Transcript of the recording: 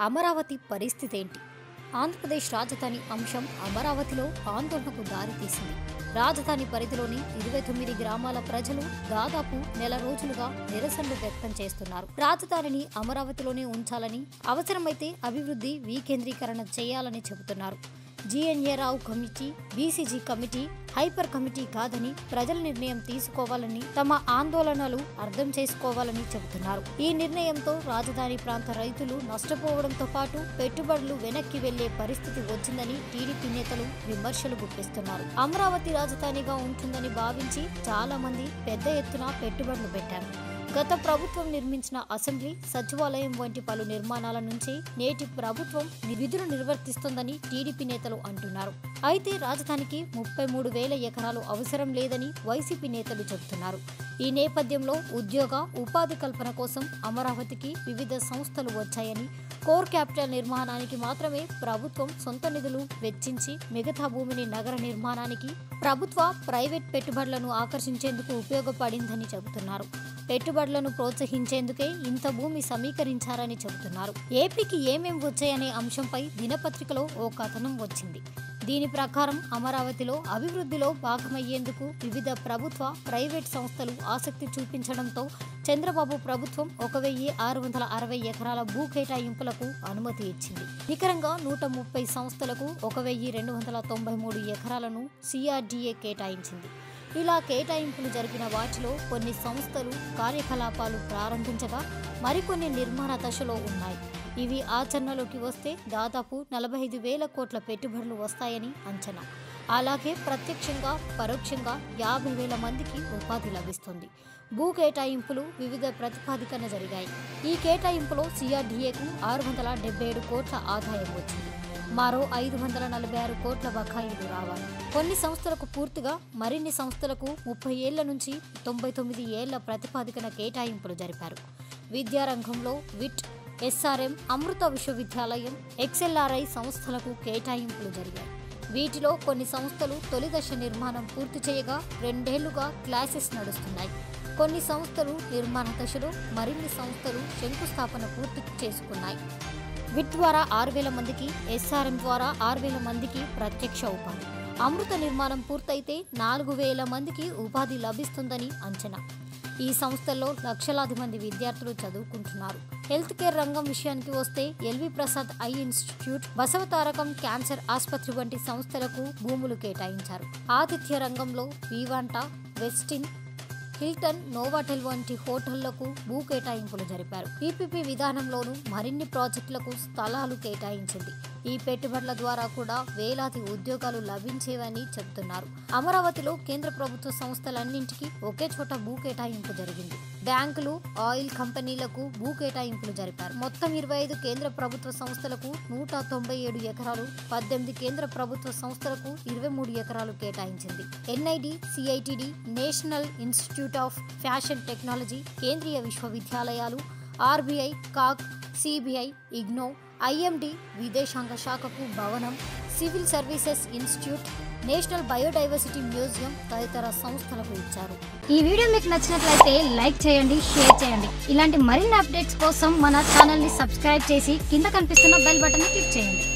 అమరావతి పరిస్థితి ఏంటి ఆంధ్రప్రదేశ్ రాజధాని అంశం అమరావతిలో ఆందోళనకు దారితీసింది రాజధాని పరిధిలోని ఇరవై తొమ్మిది గ్రామాల ప్రజలు దాదాపు నెల రోజులుగా నిరసనలు వ్యక్తం చేస్తున్నారు రాజధానిని అమరావతిలోనే ఉంచాలని అవసరమైతే అభివృద్ధి వికేంద్రీకరణ చేయాలని చెబుతున్నారు GNA Rao committee BCG committee high power committee కాదని ప్రజల నిర్ణయం తీసుకోవాలని తమ ఆందోళనలు అర్థం చేసుకోవాలని చెబుతున్నారు ఈ నిర్ణయంతో రాజధాని ప్రాంత రైతులు నష్టపోవడంతో పాటు పెట్టుబడులు వెనక్కి వెళ్లే పరిస్థితి వచ్చిందని టీడీపీ నేతలు విమర్శలు గుప్పిస్తున్నారు అమరావతి రాజధానిగా ఉంటుందని భావించి చాలా మంది పెద్ద ఎత్తున పెట్టుబడులు పెట్టారు గత ప్రభుత్వం నిర్మించిన అసెంబ్లీ సచివాలయం వంటి పలు నిర్మాణాల నుంచి నేటి ప్రభుత్వం విధులు నిర్వర్తిస్తోందని టీడీపీ నేతలు అంటున్నారు అయితే రాజధానికి ముప్పై మూడు వేల ఎకరాలు అవసరం లేదని వైసీపీ నేతలు చెబుతున్నారు ఈ నేపథ్యంలో ఉద్యోగ ఉపాధి కల్పన కోసం అమరావతికి వివిధ సంస్థలు వచ్చాయని కోర్ క్యాపిటల్ నిర్మాణానికి మాత్రమే ప్రభుత్వం సొంత నిధులు వెచ్చించి మిగతా భూమిని నగర నిర్మాణానికి ప్రభుత్వ ప్రైవేట్ పెట్టుబడులను ఆకర్షించేందుకు ఉపయోగపడిందని చెబుతున్నారు పెట్టుబడులను ప్రోత్సహించేందుకే ఇంత భూమి సమీకరించారని చెబుతున్నారు ఏపీకి ఏమేం వచ్చాయనే అంశంపై దినపత్రికలో ఓ కథనం వచ్చింది దీని ప్రకారం అమరావతిలో అభివృద్ధిలో భాగమయ్యేందుకు వివిధ ప్రభుత్వ ప్రైవేట్ సంస్థలు ఆసక్తి చూపించడంతో చంద్రబాబు ప్రభుత్వం ఒక వెయ్యి ఆరు వందల అరవై ఎకరాల భూ కేటాయింపులకు అనుమతి ఇచ్చింది నికరంగా నూట ముప్పై సంస్థలకు ఒక వెయ్యి రెండు వందల తొంభై మూడు ఎకరాలను సిఆర్డీఏ కేటాయించింది ఇలా కేటాయింపులు జరిగిన వాటిలో కొన్ని సంస్థలు కార్యకలాపాలు ప్రారంభించగా మరికొన్ని నిర్మాణ దశలో ఉన్నాయి ఇవి ఆచరణలోకి వస్తే దాదాపు నలభై ఐదు వేల కోట్ల పెట్టుబడులు వస్తాయని అంచనా అలాగే ప్రత్యక్షంగా పరోక్షంగా యాభై వేల మందికి ఉపాధి లభిస్తుంది భూ కేటాయింపులు వివిధ ప్రతిపాదికన జరిగాయి ఈ కేటాయింపులో సిఆర్డీఏకు ఆరు వందల డెబ్బై ఏడు కోట్ల ఆదాయం వచ్చింది మరో ఐదు వందల నలభై ఆరు కోట్ల బకాయిలు రావాలి కొన్ని సంస్థలకు పూర్తిగా మరిన్ని సంస్థలకు ముప్పై ఏళ్ల నుంచి తొంభై తొమ్మిది ఏళ్ల ప్రతిపాదికన కేటాయింపులు జరిపారు విద్యారంగంలో విట్ ఎస్ఆర్ఎం అమృత విశ్వవిద్యాలయం ఎక్స్ఎల్ఆర్ఐ సంస్థలకు కేటాయింపులు జరిగాయి వీటిలో కొన్ని సంస్థలు తొలి దశ నిర్మాణం పూర్తి చేయగా రెండేళ్లుగా క్లాసెస్ నడుస్తున్నాయి కొన్ని సంస్థలు నిర్మాణ దశలో మరిన్ని సంస్థలు శంకుస్థాపన పూర్తి చేసుకున్నాయి విట్ ద్వారా ఆరు వేల మందికి ఎస్ఆర్ఎం ద్వారా ఆరు వేల మందికి ప్రత్యక్ష ఉపాధి అమృత నిర్మాణం పూర్తయితే నాలుగు వేల మందికి ఉపాధి లభిస్తుందని అంచనా ఈ సంస్థల్లో లక్షలాది మంది విద్యార్థులు చదువుకుంటున్నారు హెల్త్ కేర్ రంగం విషయానికి వస్తే LV Prasad eye institute Basavatarakam cancer ఆసుపత్రి వంటి సంస్థలకు భూములు కేటాయించారు ఆతిథ్య రంగంలో వివాంటా వెస్టిన్ హిల్టన్ నోవాటెల్ వంటి హోటళ్లకు భూ కేటాయింపులు జరిపారు పీపీపీ విధానంలోనూ మరిన్ని ప్రాజెక్టులకు స్థలాలు కేటాయించింది ఈ పెట్టుబడుల ద్వారా కూడా వేలాది ఉద్యోగాలు లభించేవని చెబుతున్నారు అమరావతిలో కేంద్ర ప్రభుత్వ సంస్థలన్నింటికీ ఒకే చోట భూ కేటాయింపు జరిగింది బ్యాంకులు ఆయిల్ కంపెనీలకు భూ కేటాయింపులు జరిపారు మొత్తం ఇరవై ఐదు కేంద్ర ప్రభుత్వ సంస్థలకు నూట తొంభై ఏడు ఎకరాలు పద్దెనిమిది కేంద్ర ప్రభుత్వ సంస్థలకు ఇరవై మూడు ఎకరాలు కేటాయించింది NID CITD national institute of fashion technology కేంద్రీయ విశ్వవిద్యాలయాలు RBI CAG CBI IGNOU IMD విదేశాంగ శాఖకు భవనం civil services institute national biodiversity museum తదితర సంస్థలకు ఇచ్చారు ఈ వీడియో మీకు నచ్చినట్లయితే లైక్ చేయండి షేర్ చేయండి ఇలాంటి మరిన్ని అప్డేట్స్ కోసం మన ఛానల్ని సబ్స్క్రైబ్ చేసి కింద కనిపిస్తున్న బెల్ బటన్ క్లిక్ చేయండి